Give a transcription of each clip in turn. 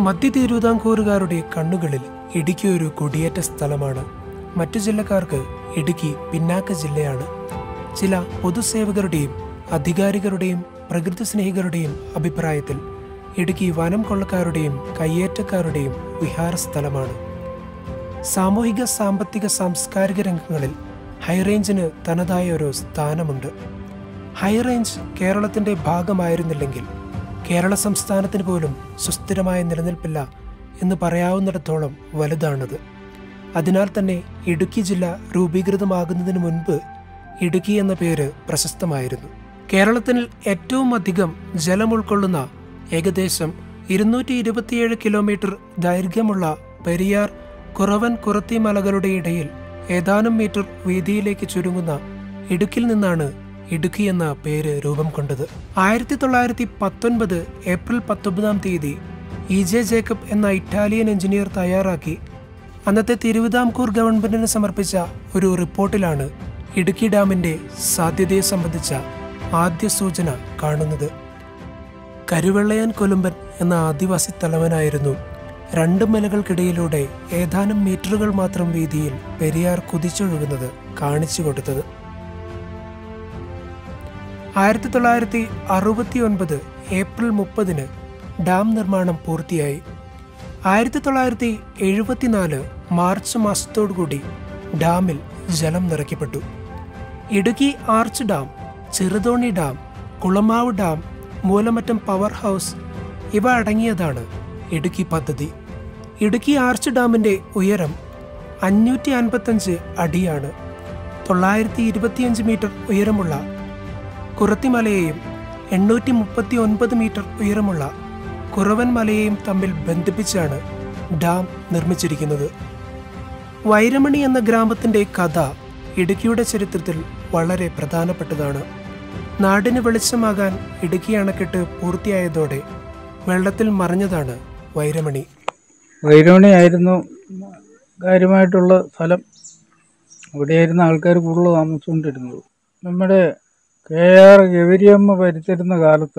മധ്യ തിരുവിതാംകൂറുകാരുടെ കണ്ണുകളിൽ ഇടുക്കി ഒരു കുടിയേറ്റ സ്ഥലമാണ് മറ്റു ജില്ലക്കാർക്ക് ഇടുക്കി പിന്നാക്ക ജില്ലയാണ് ചില പൊതുസേവകരുടെയും അധികാരികളുടെയും പ്രകൃതി സ്നേഹികളുടെയും അഭിപ്രായത്തിൽ ഇടുക്കി വനം കൊള്ളക്കാരുടെയും കയ്യേറ്റക്കാരുടെയും വിഹാര സ്ഥലമാണ് സാമൂഹിക സാമ്പത്തിക സാംസ്കാരിക രംഗങ്ങളിൽ ഹൈറേഞ്ചിന് തനതായ ഒരു സ്ഥാനമുണ്ട് ഹൈറേഞ്ച് കേരളത്തിന്റെ ഭാഗമായിരുന്നില്ലെങ്കിൽ കേരള സംസ്ഥാനത്തിന് പോലും സുസ്ഥിരമായ നിലനിൽപ്പില്ല എന്ന് പറയാവുന്നിടത്തോളം വലുതാണത് അതിനാൽ തന്നെ ഇടുക്കി ജില്ല രൂപീകൃതമാകുന്നതിന് മുൻപ് ഇടുക്കി എന്ന പേര് പ്രശസ്തമായിരുന്നു കേരളത്തിൽ ഏറ്റവും അധികം ജലം ഉൾക്കൊള്ളുന്ന ഏകദേശം ഇരുന്നൂറ്റി ഇരുപത്തിയേഴ് കിലോമീറ്റർ ദൈർഘ്യമുള്ള പെരിയാർ കുറവൻ കുറത്തി മലകളുടെ ഇടയിൽ ഏതാനും മീറ്റർ വീതിയിലേക്ക് ചുരുങ്ങുന്ന ഇടുക്കിൽ നിന്നാണ് ഇടുക്കി എന്ന പേര് രൂപം കൊണ്ടത് ആയിരത്തി തൊള്ളായിരത്തി പത്തൊൻപത് ഏപ്രിൽ പത്തൊമ്പതാം തീയതി ഇ ജെ ജേക്കബ് എന്ന ഇറ്റാലിയൻ എഞ്ചിനീയർ തയ്യാറാക്കി അന്നത്തെ തിരുവിതാംകൂർ ഗവൺമെന്റിന് സമർപ്പിച്ച ഒരു റിപ്പോർട്ടിലാണ് ഇടുക്കി ഡാമിന്റെ സാധ്യതയെ സംബന്ധിച്ച ആദ്യ സൂചന കാണുന്നത് കരുവെള്ളയാൻ കൊലുമ്പൻ എന്ന ആദിവാസി തലവനായിരുന്നു രണ്ട് മലകൾക്കിടയിലൂടെ ഏതാനും മീറ്ററുകൾ മാത്രം വീതിയിൽ പെരിയാർ കുതിച്ചൊഴുകുന്നത് കാണിച്ചു കൊടുത്തത് ആയിരത്തി തൊള്ളായിരത്തി അറുപത്തി ഒൻപത് ഏപ്രിൽ മുപ്പതിന് ഡാം നിർമ്മാണം പൂർത്തിയായി ആയിരത്തി തൊള്ളായിരത്തി എഴുപത്തിനാല് മാർച്ച് മാസത്തോടുകൂടി ഡാമിൽ ജലം നിറയ്ക്കപ്പെട്ടു Idukki arch dam Cheruthoni dam Kulamavu dam Moolamattom power house ഇവ അടങ്ങിയതാണ് ഇടുക്കി പദ്ധതി ഇടുക്കി ആർച്ച് ഡാമിന്റെ ഉയരം അഞ്ഞൂറ്റി അൻപത്തഞ്ച് അടിയാണ് തൊള്ളായിരത്തി ഇരുപത്തിയഞ്ച് മീറ്റർ ഉയരമുള്ള കുറത്തിമലയെയും എണ്ണൂറ്റി മുപ്പത്തി ഒൻപത് മീറ്റർ ഉയരമുള്ള കുറവൻ മലയെയും തമ്മിൽ ബന്ധിപ്പിച്ചാണ് ഡാം നിർമ്മിച്ചിരിക്കുന്നത് വൈരമണി എന്ന ഗ്രാമത്തിന്റെ കഥ ഇടുക്കിയുടെ ചരിത്രത്തിൽ വളരെ പ്രധാനപ്പെട്ടതാണ് നാടിന് വെളിച്ചമാകാൻ ഇടുക്കി അണക്കെട്ട് പൂർത്തിയായതോടെ വെള്ളത്തിൽ മറഞ്ഞതാണ് വൈരമണി വൈരോണിയായിരുന്നു കാര്യമായിട്ടുള്ള സ്ഥലം അവിടെയായിരുന്നു ആൾക്കാർ കൂടുതൽ താമസിച്ചുകൊണ്ടിരുന്നത് നമ്മുടെ കെ ആർ ഗൗരിയമ്മ ഭരിച്ചിരുന്ന കാലത്ത്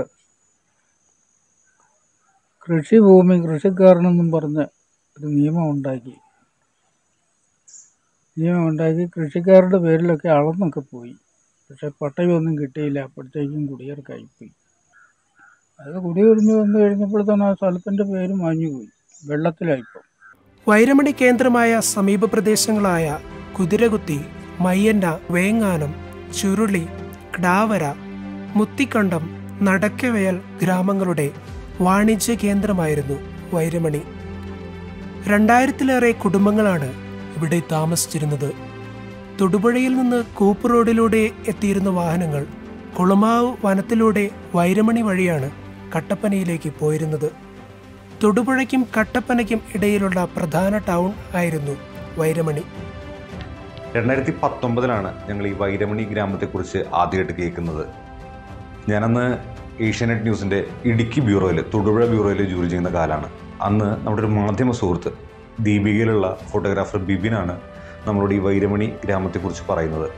കൃഷിഭൂമി കൃഷിക്കാരനെന്നും പറഞ്ഞ് ഒരു നിയമം ഉണ്ടാക്കി നിയമം ഉണ്ടാക്കി കൃഷിക്കാരുടെ പേരിലൊക്കെ അളന്നൊക്കെ പോയി പക്ഷെ പട്ടയമൊന്നും കിട്ടിയില്ല അപ്പോഴത്തേക്കും കുടിയേർക്കായിപ്പോയി അത് കുടിയൊഴിഞ്ഞ് വന്നു കഴിഞ്ഞപ്പോഴത്തേന് ആ സ്ഥലത്തിൻ്റെ പേര് മാഞ്ഞുപോയി വെള്ളത്തിലായിപ്പോൾ വൈരമണി കേന്ദ്രമായ സമീപ പ്രദേശങ്ങളായ കുതിരകുത്തി മയ്യന്ന വേങ്ങാനം ചുരുളി ക്ടാവര മുത്തിക്കണ്ടം നടക്കവയൽ ഗ്രാമങ്ങളുടെ വാണിജ്യ കേന്ദ്രമായിരുന്നു വൈരമണി രണ്ടായിരത്തിലേറെ കുടുംബങ്ങളാണ് ഇവിടെ താമസിച്ചിരുന്നത് തൊടുപുഴയിൽ നിന്ന് കൂപ്പ് റോഡിലൂടെ എത്തിയിരുന്ന വാഹനങ്ങൾ കുളമാവ് വനത്തിലൂടെ വൈരമണി വഴിയാണ് കട്ടപ്പനയിലേക്ക് പോയിരുന്നത് തൊടുപുഴയ്ക്കും കട്ടപ്പനയ്ക്കും ഇടയിലുള്ള പ്രധാന ടൗൺ ആയിരുന്നു വൈരമണി രണ്ടായിരത്തി പത്തൊമ്പതിലാണ് ഞങ്ങൾ ഈ വൈരമണി ഗ്രാമത്തെക്കുറിച്ച് ആദ്യമായിട്ട് കേൾക്കുന്നത് ഞാനന്ന് ഏഷ്യാനെറ്റ് ന്യൂസിൻ്റെ ഇടുക്കി ബ്യൂറോയിൽ തൊടുപുഴ ബ്യൂറോയിൽ ജോലി ചെയ്യുന്ന കാലമാണ് അന്ന് നമ്മുടെ ഒരു മാധ്യമ സുഹൃത്ത് ദീപികയിലുള്ള ഫോട്ടോഗ്രാഫർ ബിബിനാണ് നമ്മളോട് ഈ വൈരമണി ഗ്രാമത്തെക്കുറിച്ച് പറയുന്നത്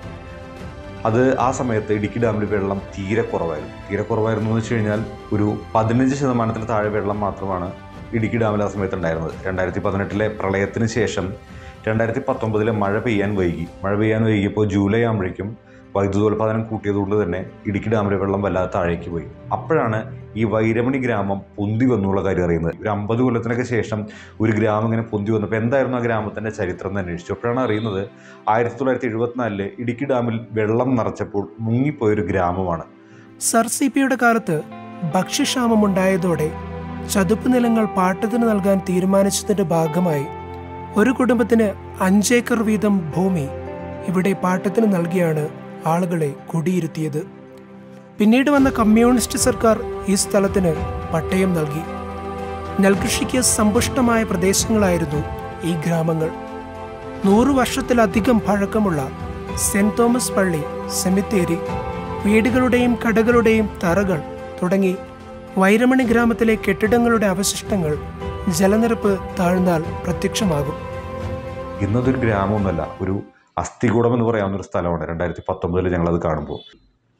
അത് ആ സമയത്ത് ഇടുക്കി ഡാമിൽ വെള്ളം തീരെ കുറവായിരുന്നു തീരെ കുറവായിരുന്നു എന്ന് വെച്ച് കഴിഞ്ഞാൽ ഒരു പതിനഞ്ച് ശതമാനത്തിൽ താഴെ വെള്ളം മാത്രമാണ് ഇടുക്കി ഡാമിൽ ആ സമയത്ത് ഉണ്ടായിരുന്നത് രണ്ടായിരത്തി പതിനെട്ടിലെ പ്രളയത്തിന് ശേഷം രണ്ടായിരത്തി പത്തൊമ്പതിലെ മഴ പെയ്യാൻ വൈകി മഴ പെയ്യാൻ വൈകിയപ്പോൾ ജൂലൈ ആകുമ്പോഴേക്കും വൈദ്യുതോൽപാദനം കൂട്ടിയതുകൊണ്ട് തന്നെ ഇടുക്കി ഡാമിലെ വെള്ളം വല്ലാതെ താഴേക്ക് പോയി അപ്പോഴാണ് ഈ വൈരമണി ഗ്രാമം പൊന്തി വന്നുള്ള കാര്യം അറിയുന്നത് ഒരു അമ്പത് കൊല്ലത്തിനൊക്കെ ശേഷം ഒരു ഗ്രാമം ഇങ്ങനെ പൊന്തി വന്നപ്പോൾ എന്തായിരുന്നു ആ ഗ്രാമത്തിൻ്റെ ചരിത്രം എന്ന് അന്വേഷിച്ചു അപ്പോഴാണ് അറിയുന്നത് ആയിരത്തി തൊള്ളായിരത്തി എഴുപത്തിനാലില് ഇടുക്കി ഡാമിൽ വെള്ളം നിറച്ചപ്പോൾ മുങ്ങിപ്പോയൊരു ഗ്രാമമാണ് സർ സി പിയുടെ കാലത്ത് ഭക്ഷ്യക്ഷാമമുണ്ടായതോടെ ചതുപ്പ് നിലങ്ങൾ പാട്ടത്തിന് നൽകാൻ തീരുമാനിച്ചതിന്റെ ഭാഗമായി ഒരു കുടുംബത്തിന് അഞ്ചേക്കർ വീതം ഭൂമി ഇവിടെ പാട്ടത്തിന് നൽകിയാണ് ആളുകളെ കുടിയിരുത്തിയത് പിന്നീട് വന്ന കമ്മ്യൂണിസ്റ്റ് സർക്കാർ ഈ സ്ഥലത്തിന് പട്ടയം നൽകി നെൽകൃഷിക്ക് സമ്പുഷ്ടമായ പ്രദേശങ്ങളായിരുന്നു ഈ ഗ്രാമങ്ങൾ നൂറു വർഷത്തിലധികം പഴക്കമുള്ള സെന്റ് തോമസ് പള്ളി സെമിത്തേരി വീടുകളുടെയും കടകളുടെയും തറകൾ തുടങ്ങി വൈരമണി ഗ്രാമത്തിലെ കെട്ടിടങ്ങളുടെ അവശിഷ്ടങ്ങൾ ജലനിരപ്പ് താഴ്ന്നാൽ പ്രത്യക്ഷമാകും ഇന്നതൊരു ഗ്രാമമൊന്നുമല്ല ഒരു അസ്ഥികൂടം എന്ന് പറയാവുന്ന ഒരു സ്ഥലമാണ് രണ്ടായിരത്തി പത്തൊമ്പതിൽ ഞങ്ങളത് കാണുമ്പോൾ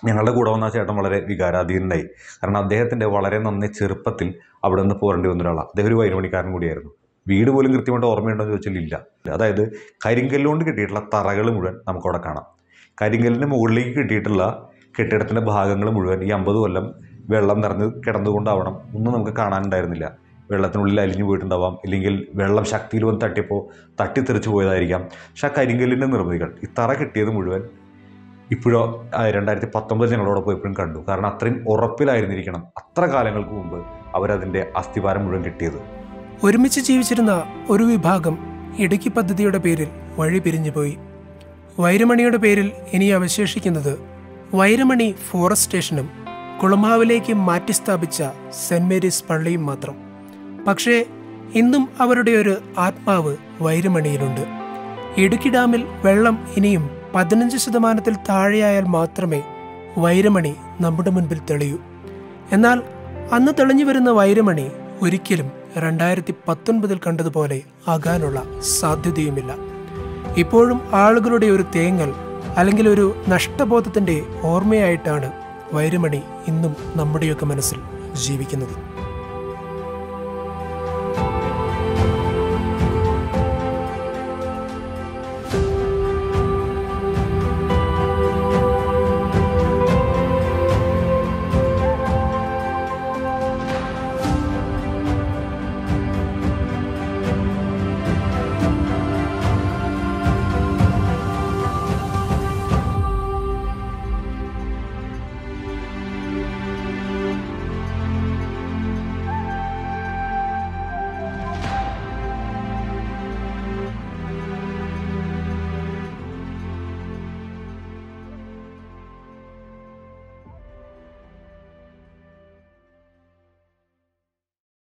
ഞങ്ങളുടെ കൂടെ വന്ന ആ ചേട്ടൻ വളരെ വികാരാധീനനായി കാരണം അദ്ദേഹത്തിൻ്റെ വളരെ നന്നേ ചെറുപ്പത്തിൽ അവിടെ നിന്ന് പോരേണ്ടി വന്ന ഒരാളാണ് അദ്ദേഹം ഒരു വൈരമണിക്കാരൻ കൂടിയായിരുന്നു വീട് പോലും കൃത്യമായിട്ട് ഓർമ്മയുണ്ടോ എന്ന് ചോദിച്ചാൽ ഇല്ല അതായത് കരിങ്കല്ലുകൊണ്ട് കിട്ടിയിട്ടുള്ള തറകൾ മുഴുവൻ നമുക്കവിടെ കാണാം കരിങ്കല്ലിൻ്റെ മുകളിലേക്ക് കിട്ടിയിട്ടുള്ള കെട്ടിടത്തിൻ്റെ ഭാഗങ്ങൾ മുഴുവൻ ഈ അമ്പത് കൊല്ലം വെള്ളം നിറഞ്ഞ് കിടന്നുകൊണ്ടാവണം ഒന്നും നമുക്ക് കാണാനുണ്ടായിരുന്നില്ല വെള്ളത്തിനുള്ളിൽ അലിഞ്ഞു പോയിട്ടുണ്ടാവാം ഇല്ലെങ്കിൽ വെള്ളം ശക്തിയിൽ വന്ന് തട്ടിയപ്പോൾ തട്ടിത്തെറിച്ച് പോയതായിരിക്കാം പക്ഷെ ആ കരിങ്കല്ലിൻ്റെ നിർമ്മിതികൾ ഈ തറ കിട്ടിയത് മുഴുവൻ ഇപ്പോഴോ രണ്ടായിരത്തി പത്തൊമ്പത് ഞങ്ങളോടൊപ്പം എപ്പോഴും കണ്ടു കാരണം അത്രയും ഉറപ്പിലായിരുന്നിരിക്കണം അത്ര കാലങ്ങൾക്ക് മുമ്പ് അവരതിൻ്റെ അസ്ഥിവാരം മുഴുവൻ കിട്ടിയത് ഒരുമിച്ച് ജീവിച്ചിരുന്ന ഒരു വിഭാഗം ഇടുക്കി പദ്ധതിയുടെ പേരിൽ വഴി പിരിഞ്ഞുപോയി വൈരമണിയുടെ പേരിൽ ഇനി അവശേഷിക്കുന്നത് വൈരമണി ഫോറസ്റ്റ് സ്റ്റേഷനും കുളമാവിലേക്ക് മാറ്റി സ്ഥാപിച്ച സെന്റ് മേരീസ് പള്ളിയും മാത്രം പക്ഷേ ഇന്നും അവരുടെ ഒരു ആത്മാവ് വൈരമണിയിലുണ്ട് ഇടുക്കി ഡാമിൽ വെള്ളം ഇനിയും പതിനഞ്ച് ശതമാനത്തിൽ താഴെയായാൽ മാത്രമേ വൈരമണി നമ്മുടെ മുൻപിൽ തെളിയൂ എന്നാൽ അന്ന് തെളിഞ്ഞു വരുന്ന വൈരമണി ഒരിക്കലും രണ്ടായിരത്തി പത്തൊൻപതിൽ കണ്ടതുപോലെ ആകാനുള്ള സാധ്യതയുമില്ല ഇപ്പോഴും ആളുകളുടെ ഒരു തേങ്ങൽ അല്ലെങ്കിൽ ഒരു നഷ്ടബോധത്തിന്റെ ഓർമ്മയായിട്ടാണ് വൈരമണി ഇന്നും നമ്മുടെയൊക്കെ മനസ്സിൽ ജീവിക്കുന്നത്